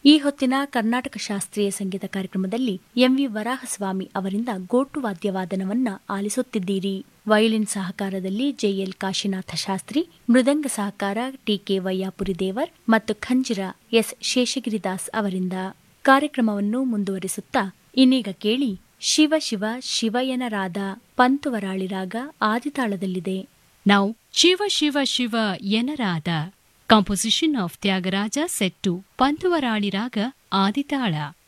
ಈ ಹೊತ್ತಿನ ಕರ್ನಾಟಕ ಶಾಸ್ತ್ರೀಯ ಸಂಗೀತ ಕಾರ್ಯಕ್ರಮದಲ್ಲಿ ಎಂವಿ ವರಾಹಸ್ವಾಮಿ ಅವರಿಂದ ಗೋಟು ವಾದ್ಯವಾದನವನ್ನ ಆಲಿಸುತ್ತಿದ್ದೀರಿ ವಯೋಲಿನ್ ಸಹಕಾರದಲ್ಲಿ ಜೆಎಲ್ ಕಾಶಿನಾಥ ಶಾಸ್ತ್ರಿ ಮೃದಂಗ ಸಹಕಾರ ಟಿಕೆ ವೈಯಾಪುರಿ ದೇವರ್ ಮತ್ತು ಖಂಜಿರ ಎಸ್ ಶೇಷಗಿರಿದಾಸ್ ಅವರಿಂದ ಕಾರ್ಯಕ್ರಮವನ್ನು ಮುಂದುವರಿಸುತ್ತಾ ಇನ್ನೀಗ ಕೇಳಿ ಶಿವ ಶಿವ ಶಿವಯನರಾದ ಪಂತುವರಾಳಿ ರಾಗ ಆದಿತಾಳದಲ್ಲಿದೆ Now, Shiva Shiva Shiva Yanarada, composition of Tyagaraja set to Pantuvarali Raga Aditala.